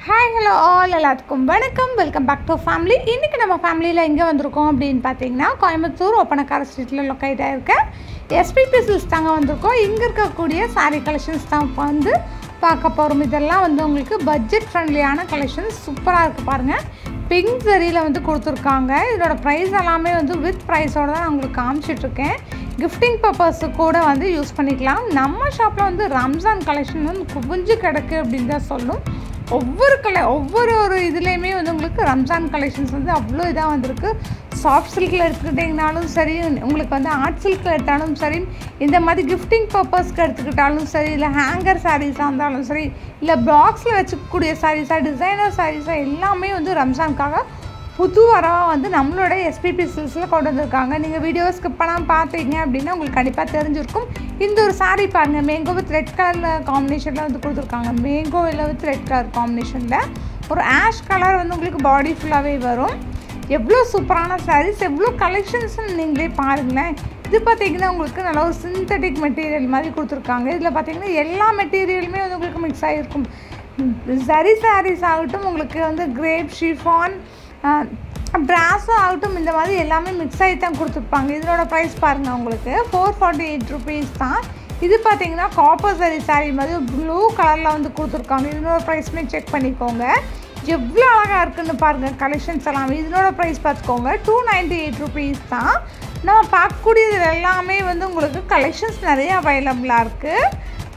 hi hello all எல்லாத்துக்கும் வணக்கம் welcome back to family இன்றைக்கி நம்ம ஃபேமிலியில் எங்கே வந்திருக்கோம் அப்படின்னு பார்த்தீங்கன்னா கோயம்புத்தூர் ஒப்பனக்கார ஸ்ட்ரீட்டில் லொக்கேட் ஆகிருக்க எஸ்பிபி சில்ஸ் தாங்க வந்திருக்கோம் இங்கே இருக்கக்கூடிய சாரீ கலெக்ஷன்ஸ் தான் இப்போ வந்து பார்க்க போகிறோம் இதெல்லாம் வந்து உங்களுக்கு பட்ஜெட் ஃப்ரெண்ட்லியான கலெக்ஷன்ஸ் சூப்பராக இருக்குது பாருங்கள் பிங்க் சரியில் வந்து கொடுத்துருக்காங்க இதோட ப்ரைஸ் எல்லாமே வந்து வித் ப்ரைஸோடு தான் நான் உங்களுக்கு காமிச்சிட்ருக்கேன் கிஃப்டிங் பர்பஸு கூட வந்து யூஸ் பண்ணிக்கலாம் நம்ம ஷாப்பில் வந்து ரம்ஜான் கலெக்ஷன் வந்து குவிஞ்சு கிடக்கு அப்படின்னு தான் சொல்லும் ஒவ்வொரு கலை ஒவ்வொரு ஒரு இதுலேயுமே வந்து உங்களுக்கு ரம்ஜான் கலெக்ஷன்ஸ் வந்து அவ்வளோ இதாக வந்திருக்கு சாஃப்ட் சில்கில் எடுத்துக்கிட்டிங்கனாலும் சரி உங்களுக்கு வந்து ஆர்ட் சில்கில் எடுத்தாலும் சரி இந்த மாதிரி கிஃப்டிங் பர்பஸ்க்கு எடுத்துக்கிட்டாலும் சரி இல்லை ஹேங்கர் சாரீஸாக இருந்தாலும் சரி இல்லை பாக்ஸில் வச்சுக்கக்கூடிய சாரீஸாக டிசைனர் சாரீஸாக எல்லாமே வந்து ரம்ஜானுக்காக புது வரவாக வந்து நம்மளோட எஸ்பிபி சில்ஸில் கொண்டு வந்திருக்காங்க நீங்கள் வீடியோ ஸ்கிப் பண்ணாமல் பார்த்தீங்க அப்படின்னா உங்களுக்கு கண்டிப்பாக தெரிஞ்சிருக்கும் இந்த ஒரு சாரீ பாருங்கள் மேங்கோ வித் ரெட் கலர் காம்பினேஷனில் வந்து கொடுத்துருக்காங்க மேங்கோ இல்லை வித் ரெட் கலர் காம்பினேஷனில் ஒரு ஆஷ் கலர் வந்து உங்களுக்கு பாடி ஃபுல்லாகவே வரும் எவ்வளோ சூப்பரான சாரீஸ் எவ்வளோ கலெக்ஷன்ஸ்னு நீங்களே பாருங்களேன் இது பார்த்தீங்கன்னா உங்களுக்கு நல்ல ஒரு சிந்தட்டிக் மெட்டீரியல் மாதிரி கொடுத்துருக்காங்க இதில் பார்த்தீங்கன்னா எல்லா மெட்டீரியலுமே வந்து உங்களுக்கு மிக்ஸ் ஆகிருக்கும் சரி சாரீஸ் ஆகட்டும் உங்களுக்கு வந்து கிரேப் ஷிஃபான் ப்ராஸும் ஆகட்டும் இந்த மாதிரி எல்லாமே மிக்ஸ் ஆகி தான் கொடுத்துருப்பாங்க இதனோட ப்ரைஸ் பாருங்கள் உங்களுக்கு ஃபோர் ஃபார்ட்டி எயிட் ருபீஸ் தான் இது பார்த்தீங்கன்னா காப்பர் சரி சாரீ மாதிரி ப்ளூ கலரில் வந்து கொடுத்துருக்காங்க இதனோட ப்ரைஸுமே செக் பண்ணிக்கோங்க எவ்வளோ அழகாக இருக்குன்னு பாருங்கள் கலெக்ஷன்ஸ் எல்லாமே இதனோட ப்ரைஸ் பார்த்துக்கோங்க டூ நைன்ட்டி எயிட் ருபீஸ் தான் நம்ம பார்க்கக்கூடியது எல்லாமே வந்து உங்களுக்கு கலெக்ஷன்ஸ் நிறைய அவைலபிளாக இருக்குது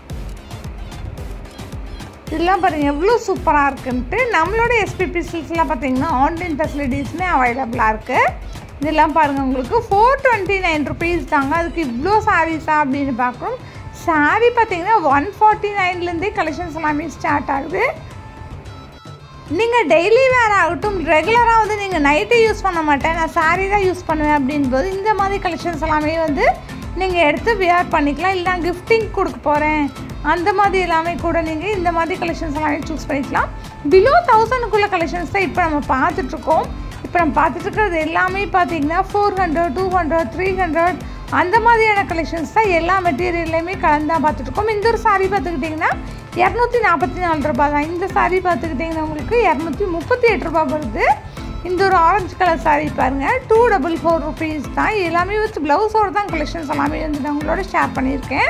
இதெல்லாம் பாருங்கள் எவ்வளோ சூப்பராக இருக்குன்ட்டு நம்மளோட எஸ்பிபி சில்ஸ்லாம் பார்த்தீங்கன்னா ஆன்லைன் ஃபெசிலிட்டிஸுமே அவைலபிளாக இருக்குது இதெல்லாம் பாருங்கள் உங்களுக்கு ஃபோர் டுவெண்ட்டி நைன் ருபீஸ் தாங்க அதுக்கு இவ்வளோ சாரீஸா அப்படின்னு பார்க்குறோம் சாரீ பார்த்தீங்கன்னா ஒன் ஃபார்ட்டி நைன்லேருந்தே கலெக்ஷன்ஸ் எல்லாமே ஸ்டார்ட் ஆகுது நீங்கள் டெய்லி வேர் ஆகட்டும் ரெகுலராக வந்து நீங்கள் நைட்டு யூஸ் பண்ண மாட்டேன் நான் சாரீ தான் யூஸ் பண்ணுவேன் அப்படின்போது இந்த மாதிரி கலெக்ஷன்ஸ் எல்லாமே வந்து நீங்கள் எடுத்து வியர் பண்ணிக்கலாம் இல்லை நான் கிஃப்டிங் கொடுக்க போகிறேன் அந்த மாதிரி எல்லாமே கூட நீங்கள் இந்த மாதிரி கலெக்ஷன்ஸ் எல்லாமே சூஸ் பண்ணிக்கலாம் பிலோ தௌசண்ட்குள்ள கலெக்ஷன்ஸ் தான் இப்போ நம்ம பார்த்துட்ருக்கோம் இப்போ நம்ம பார்த்துட்டு இருக்கிறது எல்லாமே பார்த்தீங்கன்னா four hundred two hundred three hundred அந்த மாதிரியான கலெக்ஷன்ஸ் தான் எல்லா மெட்டீரியல்லையுமே கலந்து தான் பார்த்துட்ருக்கோம் இந்த ஒரு சாரீ பார்த்துக்கிட்டிங்கன்னா இரநூத்தி நாற்பத்தி நாலு ரூபாய் தான் இந்த சாரீ பார்த்துக்கிட்டிங்கன்னா உங்களுக்கு இரநூத்தி முப்பத்தி எட்டு ரூபா வருது இந்த ஒரு ஆரஞ்சு கலர் சாரீ பாருங்கள் டூ டபுள் ஃபோர் ருபீஸ் தான் எல்லாமே வித் ப்ளவுஸோடு தான் கலெக்ஷன்ஸ் எல்லாமே வந்து நான் உங்களோட ஷேர் பண்ணியிருக்கேன்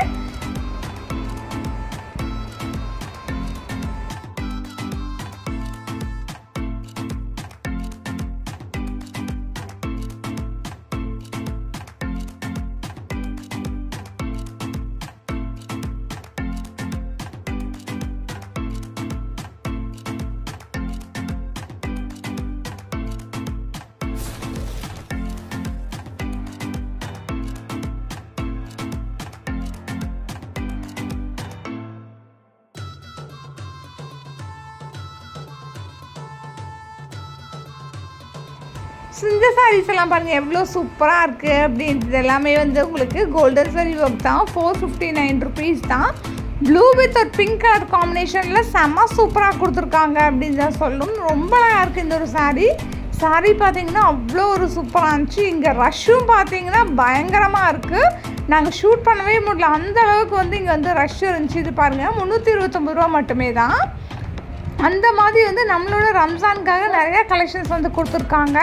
இந்த சாரீஸ் எல்லாம் பாருங்கள் எவ்வளோ சூப்பராக இருக்குது அப்படின்றது எல்லாமே வந்து உங்களுக்கு கோல்டன் சரி ஒர்க் தான் ஃபோர் ஃபிஃப்டி நைன் ருபீஸ் தான் ப்ளூ வித் ஒரு பிங்க் கலர் காம்பினேஷனில் செம்ம சூப்பராக கொடுத்துருக்காங்க அப்படின்னு தான் சொல்லும் ரொம்ப அழகாக இருக்குது இந்த ஒரு சாரீ சாரீ பார்த்தீங்கன்னா அவ்வளோ ஒரு சூப்பராக இருந்துச்சு இங்கே ரஷ்ஷும் பார்த்தீங்கன்னா பயங்கரமாக இருக்குது நாங்கள் ஷூட் பண்ணவே முடியல அந்த அளவுக்கு வந்து இங்கே வந்து ரஷ் இருந்துச்சு இது பாருங்கள் முந்நூற்றி இருபத்தொம்பது ரூபா மட்டுமே தான் அந்த மாதிரி வந்து நம்மளோட ரம்ஜானுக்காக நிறையா கலெக்ஷன்ஸ் வந்து கொடுத்துருக்காங்க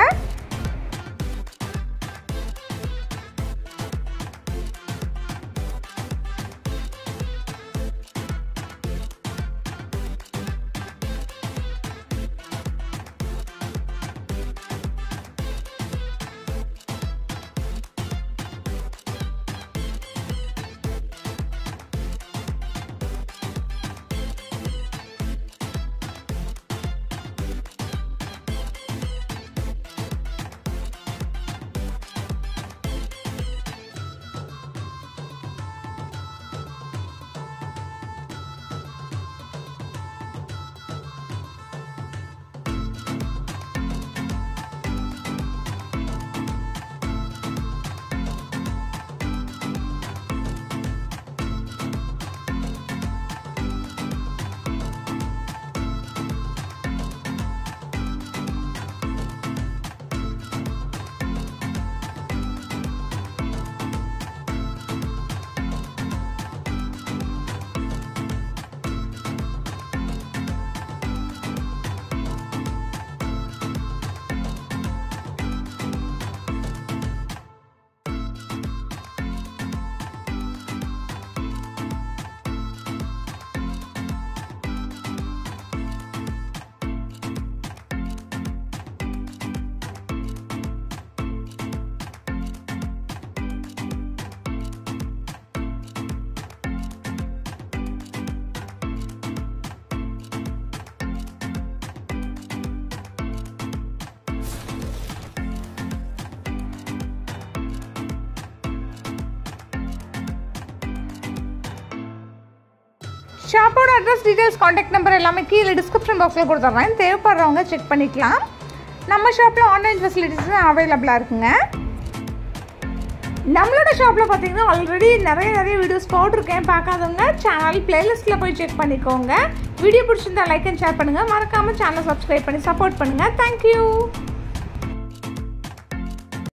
ஷாப்போட அட்ரஸ் டீட்டெயில்ஸ் காண்டாக்ட் நம்பர் எல்லாமே கீழே டிஸ்கிரிப்ஷன் பாக்ஸில் கொடுத்துட்றேன் தேவைப்படுறவங்க செக் பண்ணிக்கலாம் நம்ம ஷாப்பில் ஆன்லைன் ஃபெசிலிட்டிஸும் அவைலபிளாக இருக்குங்க நம்மளோட ஷாப்பில் பார்த்தீங்கன்னா ஆல்ரெடி நிறைய நிறைய வீடியோஸ் போட்டிருக்கேன் பார்க்காதவங்க சேனல் பிளேலிஸ்ட்டில் போய் செக் பண்ணிக்கோங்க வீடியோ பிடிச்சிருந்தா லைக் அண்ட் ஷேர் பண்ணுங்கள் மறக்காமல் சேனல் சப்ஸ்கிரைப் பண்ணி சப்போர்ட் பண்ணுங்கள் தேங்க்யூ